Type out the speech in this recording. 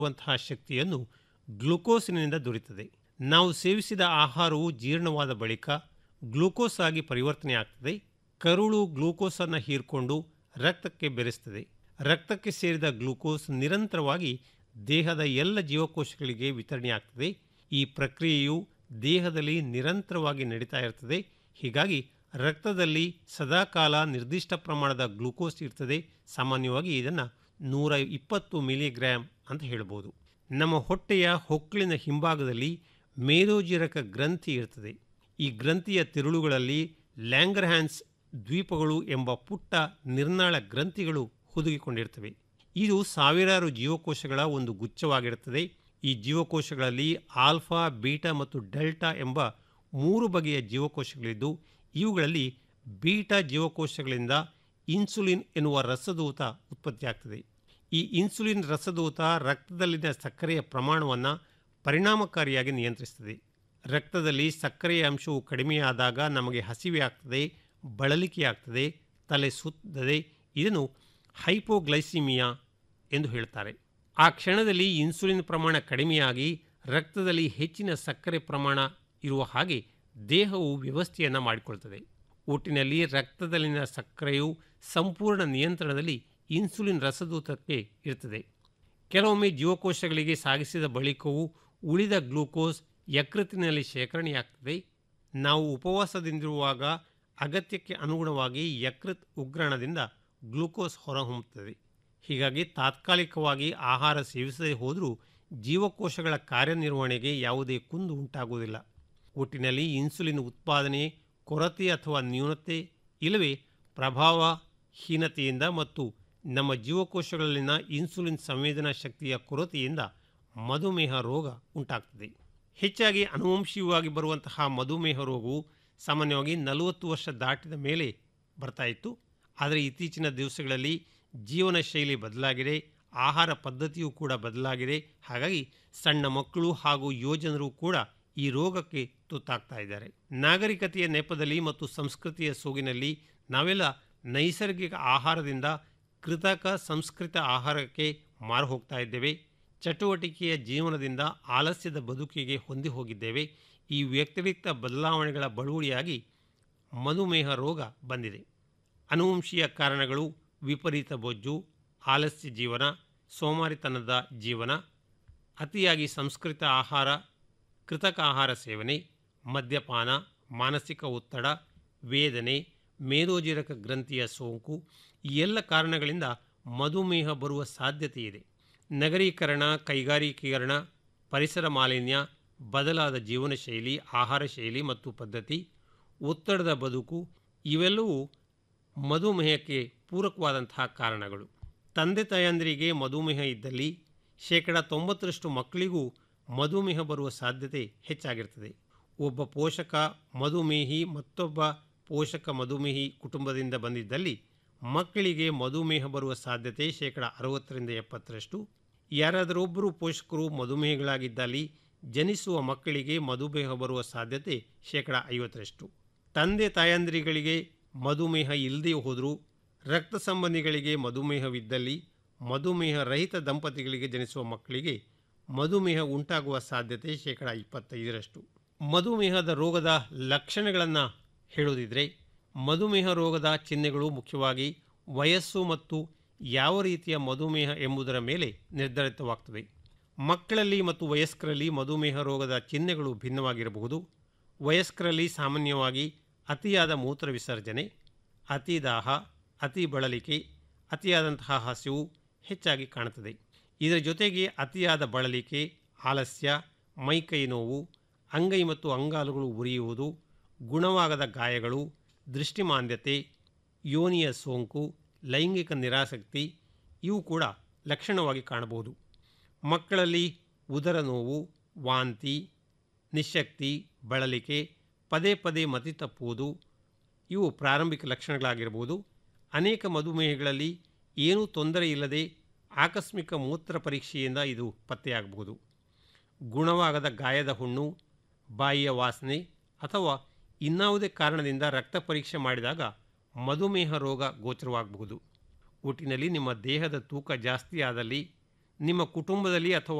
ವಂತಹ ಶಕ್ತಿಯನ್ನು ಗ್ಲುಕೋಸಿನಿಂದ ದೊರೆಯುತ್ತದೆ ನಾವು ಸೇವಿಸಿದ ಆಹಾರವು ಜೀರ್ಣವಾದ ಬಳಿಕ ಗ್ಲೂಕೋಸ್ ಆಗಿ ಪರಿವರ್ತನೆಯಾಗ್ತದೆ ಕರುಳು ಗ್ಲೂಕೋಸನ್ನು ಹೀರ್ಕೊಂಡು ರಕ್ತಕ್ಕೆ ಬೆರೆಸ್ತದೆ ರಕ್ತಕ್ಕೆ ಸೇರಿದ ಗ್ಲೂಕೋಸ್ ನಿರಂತರವಾಗಿ ದೇಹದ ಎಲ್ಲ ಜೀವಕೋಶಗಳಿಗೆ ವಿತರಣೆಯಾಗ್ತದೆ ಈ ಪ್ರಕ್ರಿಯೆಯು ದೇಹದಲ್ಲಿ ನಿರಂತರವಾಗಿ ನಡೀತಾ ಇರ್ತದೆ ಹೀಗಾಗಿ ರಕ್ತದಲ್ಲಿ ಸದಾಕಾಲ ನಿರ್ದಿಷ್ಟ ಪ್ರಮಾಣದ ಗ್ಲೂಕೋಸ್ ಇರ್ತದೆ ಸಾಮಾನ್ಯವಾಗಿ ಇದನ್ನು ನೂರ ಇಪ್ಪತ್ತು ಮಿಲಿಗ್ರಾಮ್ ಅಂತ ಹೇಳ್ಬೋದು ನಮ್ಮ ಹೊಟ್ಟೆಯ ಹೊಕ್ಕಳಿನ ಹಿಂಭಾಗದಲ್ಲಿ ಮೇದೋಜಿರಕ ಗ್ರಂಥಿ ಇರ್ತದೆ ಈ ಗ್ರಂಥಿಯ ತಿರುಳುಗಳಲ್ಲಿ ಲ್ಯಾಂಗರ್ಹ್ಯಾನ್ಸ್ ದ್ವೀಪಗಳು ಎಂಬ ಪುಟ್ಟ ನಿರ್ನಾಳ ಗ್ರಂಥಿಗಳು ಹುದುಗಿಕೊಂಡಿರ್ತವೆ ಇದು ಸಾವಿರಾರು ಜೀವಕೋಶಗಳ ಒಂದು ಗುಚ್ಛವಾಗಿರುತ್ತದೆ ಈ ಜೀವಕೋಶಗಳಲ್ಲಿ ಆಲ್ಫಾ ಬೀಟಾ ಮತ್ತು ಡೆಲ್ಟಾ ಎಂಬ ಮೂರು ಬಗೆಯ ಜೀವಕೋಶಗಳಿದ್ದು ಇವುಗಳಲ್ಲಿ ಬೀಟಾ ಜೀವಕೋಶಗಳಿಂದ ಇನ್ಸುಲಿನ್ ಎನ್ನುವ ರಸದೂತ ಉತ್ಪತ್ತಿಯಾಗ್ತದೆ ಈ ಇನ್ಸುಲಿನ್ ರಸದೂತ ರಕ್ತದಲ್ಲಿನ ಸಕ್ಕರೆಯ ಪ್ರಮಾಣವನ್ನು ಪರಿಣಾಮಕಾರಿಯಾಗಿ ನಿಯಂತ್ರಿಸ್ತದೆ ರಕ್ತದಲ್ಲಿ ಸಕ್ಕರೆಯ ಅಂಶವು ಕಡಿಮೆಯಾದಾಗ ನಮಗೆ ಹಸಿವೆ ಆಗ್ತದೆ ಬಳಲಿಕೆ ಆಗ್ತದೆ ತಲೆ ಸುತ್ತದೆ ಇದನ್ನು ಹೈಪೋಗ್ಲೈಸಿಮಿಯಾ ಎಂದು ಹೇಳ್ತಾರೆ ಆ ಕ್ಷಣದಲ್ಲಿ ಇನ್ಸುಲಿನ್ ಪ್ರಮಾಣ ಕಡಿಮೆಯಾಗಿ ರಕ್ತದಲ್ಲಿ ಹೆಚ್ಚಿನ ಸಕ್ಕರೆ ಪ್ರಮಾಣ ಇರುವ ಹಾಗೆ ದೇಹವು ವ್ಯವಸ್ಥೆಯನ್ನು ಮಾಡಿಕೊಳ್ತದೆ ಒಟ್ಟಿನಲ್ಲಿ ರಕ್ತದಲ್ಲಿನ ಸಕ್ಕರೆಯು ಸಂಪೂರ್ಣ ನಿಯಂತ್ರಣದಲ್ಲಿ ಇನ್ಸುಲಿನ್ ರಸದೂತಕ್ಕೆ ಇರ್ತದೆ ಕೆಲವೊಮ್ಮೆ ಜೀವಕೋಶಗಳಿಗೆ ಸಾಗಿಸಿದ ಬಳಿಕವೂ ಉಳಿದ ಗ್ಲೂಕೋಸ್ ಯಕೃತ್ತಿನಲ್ಲಿ ಶೇಖರಣೆಯಾಗ್ತದೆ ನಾವು ಉಪವಾಸದಿಂದಿರುವಾಗ ಅಗತ್ಯಕ್ಕೆ ಅನುಗುಣವಾಗಿ ಯಕೃತ್ ಉಗ್ರಾಣದಿಂದ ಗ್ಲೂಕೋಸ್ ಹೊರಹೊಮ್ಮುತ್ತದೆ ಹೀಗಾಗಿ ತಾತ್ಕಾಲಿಕವಾಗಿ ಆಹಾರ ಸೇವಿಸದೇ ಹೋದರೂ ಜೀವಕೋಶಗಳ ಕಾರ್ಯನಿರ್ವಹಣೆಗೆ ಯಾವುದೇ ಕುಂದು ಉಂಟಾಗುವುದಿಲ್ಲ ಒಟ್ಟಿನಲ್ಲಿ ಇನ್ಸುಲಿನ್ ಉತ್ಪಾದನೆ ಕೊರತೆ ಅಥವಾ ನ್ಯೂನತೆ ಇಲ್ಲವೇ ಪ್ರಭಾವಹೀನತೆಯಿಂದ ಮತ್ತು ನಮ್ಮ ಜೀವಕೋಶಗಳಲ್ಲಿನ ಇನ್ಸುಲಿನ್ ಸಂವೇದನಾ ಶಕ್ತಿಯ ಕೊರತೆಯಿಂದ ಮಧುಮೇಹ ರೋಗ ಉಂಟಾಗ್ತದೆ ಹೆಚ್ಚಾಗಿ ಅನುವಂಶೀಯವಾಗಿ ಬರುವಂತಹ ಮಧುಮೇಹ ರೋಗವು ಸಾಮಾನ್ಯವಾಗಿ ನಲವತ್ತು ವರ್ಷ ದಾಟಿದ ಮೇಲೆ ಬರ್ತಾ ಇತ್ತು ಆದರೆ ಇತ್ತೀಚಿನ ದಿವಸಗಳಲ್ಲಿ ಜೀವನ ಶೈಲಿ ಬದಲಾಗಿದೆ ಆಹಾರ ಪದ್ಧತಿಯೂ ಕೂಡ ಬದಲಾಗಿದೆ ಹಾಗಾಗಿ ಸಣ್ಣ ಮಕ್ಕಳು ಹಾಗೂ ಯೋಜನರು ಕೂಡ ಈ ರೋಗಕ್ಕೆ ತುತ್ತಾಗ್ತಾ ಇದ್ದಾರೆ ನಾಗರಿಕತೆಯ ನೆಪದಲ್ಲಿ ಮತ್ತು ಸಂಸ್ಕೃತಿಯ ಸೋಗಿನಲ್ಲಿ ನಾವೆಲ್ಲ ನೈಸರ್ಗಿಕ ಆಹಾರದಿಂದ ಕೃತಕ ಸಂಸ್ಕೃತ ಆಹಾರಕ್ಕೆ ಮಾರು ಹೋಗ್ತಾ ಇದ್ದೇವೆ ಚಟುವಟಿಕೆಯ ಜೀವನದಿಂದ ಆಲಸ್ಯದ ಬದುಕಿಗೆ ಹೊಂದಿ ಹೋಗಿದ್ದೇವೆ ಈ ವ್ಯತಿರಿಕ್ತ ಬದಲಾವಣೆಗಳ ಬಳುವಳಿಯಾಗಿ ಮಧುಮೇಹ ರೋಗ ಬಂದಿದೆ ಅನುವಂಶೀಯ ಕಾರಣಗಳು ವಿಪರೀತ ಬೊಜ್ಜು ಆಲಸ್ಯ ಜೀವನ ಸೋಮಾರಿತನದ ಜೀವನ ಅತಿಯಾಗಿ ಸಂಸ್ಕೃತ ಆಹಾರ ಕೃತಕ ಆಹಾರ ಸೇವನೆ ಮದ್ಯಪಾನ ಮಾನಸಿಕ ಒತ್ತಡ ವೇದನೆ ಮೇದೋಜಿರಕ ಗ್ರಂಥಿಯ ಸೋಂಕು ಈ ಎಲ್ಲ ಕಾರಣಗಳಿಂದ ಮಧುಮೇಹ ಬರುವ ಸಾಧ್ಯತೆ ಇದೆ ನಗರೀಕರಣ ಕೈಗಾರಿಕೀಕರಣ ಪರಿಸರ ಮಾಲಿನ್ಯ ಬದಲಾದ ಜೀವನ ಶೈಲಿ ಆಹಾರ ಶೈಲಿ ಮತ್ತು ಪದ್ಧತಿ ಒತ್ತಡದ ಬದುಕು ಇವೆಲ್ಲವೂ ಮಧುಮೇಹಕ್ಕೆ ಪೂರಕವಾದಂತಹ ಕಾರಣಗಳು ತಂದೆ ತಾಯಂದಿರಿಗೆ ಮಧುಮೇಹ ಇದ್ದಲ್ಲಿ ಶೇಕಡ ತೊಂಬತ್ತರಷ್ಟು ಮಕ್ಕಳಿಗೂ ಮಧುಮೇಹ ಬರುವ ಸಾಧ್ಯತೆ ಹೆಚ್ಚಾಗಿರ್ತದೆ ಒಬ್ಬ ಪೋಷಕ ಮಧುಮೇಹಿ ಮತ್ತೊಬ್ಬ ಪೋಷಕ ಮಧುಮೇಹಿ ಕುಟುಂಬದಿಂದ ಬಂದಿದ್ದಲ್ಲಿ ಮಕ್ಕಳಿಗೆ ಮಧುಮೇಹ ಬರುವ ಸಾಧ್ಯತೆ ಶೇಕಡ ಅರವತ್ತರಿಂದ ಎಪ್ಪತ್ತರಷ್ಟು ಯಾರಾದರೊಬ್ಬರು ಪೋಷಕರು ಮಧುಮೇಹಗಳಾಗಿದ್ದಲ್ಲಿ ಜನಿಸುವ ಮಕ್ಕಳಿಗೆ ಮಧುಮೇಹ ಬರುವ ಸಾಧ್ಯತೆ ಶೇಕಡ ಐವತ್ತರಷ್ಟು ತಂದೆ ತಾಯಂದಿರಿಗಳಿಗೆ ಮಧುಮೇಹ ಇಲ್ಲದೇ ಹೋದರೂ ರಕ್ತ ಸಂಬಂಧಿಗಳಿಗೆ ಮಧುಮೇಹವಿದ್ದಲ್ಲಿ ಮಧುಮೇಹ ರಹಿತ ದಂಪತಿಗಳಿಗೆ ಜನಿಸುವ ಮಕ್ಕಳಿಗೆ ಮಧುಮೇಹ ಉಂಟಾಗುವ ಸಾಧ್ಯತೆ ಶೇಕಡ ಇಪ್ಪತ್ತೈದರಷ್ಟು ಮಧುಮೇಹದ ರೋಗದ ಲಕ್ಷಣಗಳನ್ನು ಹೇಳೋದಿದ್ರೆ ಮಧುಮೇಹ ರೋಗದ ಚಿಹ್ನೆಗಳು ಮುಖ್ಯವಾಗಿ ವಯಸ್ಸು ಮತ್ತು ಯಾವ ರೀತಿಯ ಮಧುಮೇಹ ಎಂಬುದರ ಮೇಲೆ ನಿರ್ಧರಿತವಾಗ್ತದೆ ಮಕ್ಕಳಲ್ಲಿ ಮತ್ತು ವಯಸ್ಕರಲ್ಲಿ ಮಧುಮೇಹ ರೋಗದ ಚಿಹ್ನೆಗಳು ಭಿನ್ನವಾಗಿರಬಹುದು ವಯಸ್ಕರಲ್ಲಿ ಸಾಮಾನ್ಯವಾಗಿ ಅತಿಯಾದ ಮೂತ್ರ ವಿಸರ್ಜನೆ ಅತಿ ದಾಹ ಅತಿ ಬಳಲಿಕೆ ಅತಿಯಾದಂತಹ ಹಸಿವು ಹೆಚ್ಚಾಗಿ ಕಾಣುತ್ತದೆ ಇದರ ಜೊತೆಗೆ ಅತಿಯಾದ ಬಳಲಿಕೆ ಆಲಸ್ಯ ಮೈಕೈ ನೋವು ಅಂಗೈ ಮತ್ತು ಅಂಗಾಲುಗಳು ಉರಿಯುವುದು ಗುಣವಾಗದ ಗಾಯಗಳು ದೃಷ್ಟಿಮಾಂದ್ಯತೆ ಯೋನಿಯ ಸೋಂಕು ಲೈಂಗಿಕ ನಿರಾಸಕ್ತಿ ಇವು ಕೂಡ ಲಕ್ಷಣವಾಗಿ ಕಾಣಬಹುದು ಮಕ್ಕಳಲ್ಲಿ ಉದರ ನೋವು ವಾಂತಿ ನಿಶಕ್ತಿ ಬಳಲಿಕೆ ಪದೇ ಪದೇ ಮತಿ ತಪ್ಪುವುದು ಇವು ಪ್ರಾರಂಭಿಕ ಲಕ್ಷಣಗಳಾಗಿರ್ಬೋದು ಅನೇಕ ಮಧುಮೇಹಗಳಲ್ಲಿ ಏನೂ ತೊಂದರೆ ಇಲ್ಲದೆ ಆಕಸ್ಮಿಕ ಮೂತ್ರ ಪರೀಕ್ಷೆಯಿಂದ ಇದು ಪತ್ತೆಯಾಗಬಹುದು ಗುಣವಾಗದ ಗಾಯದ ಹುಣ್ಣು ಬಾಯಿಯ ವಾಸನೆ ಅಥವಾ ಇನ್ನಾವುದೇ ಕಾರಣದಿಂದ ರಕ್ತ ಪರೀಕ್ಷೆ ಮಾಡಿದಾಗ ಮಧುಮೇಹ ರೋಗ ಗೋಚರವಾಗಬಹುದು ಒಟ್ಟಿನಲ್ಲಿ ನಿಮ್ಮ ದೇಹದ ತೂಕ ಜಾಸ್ತಿ ಆದಲ್ಲಿ ನಿಮ್ಮ ಕುಟುಂಬದಲ್ಲಿ ಅಥವಾ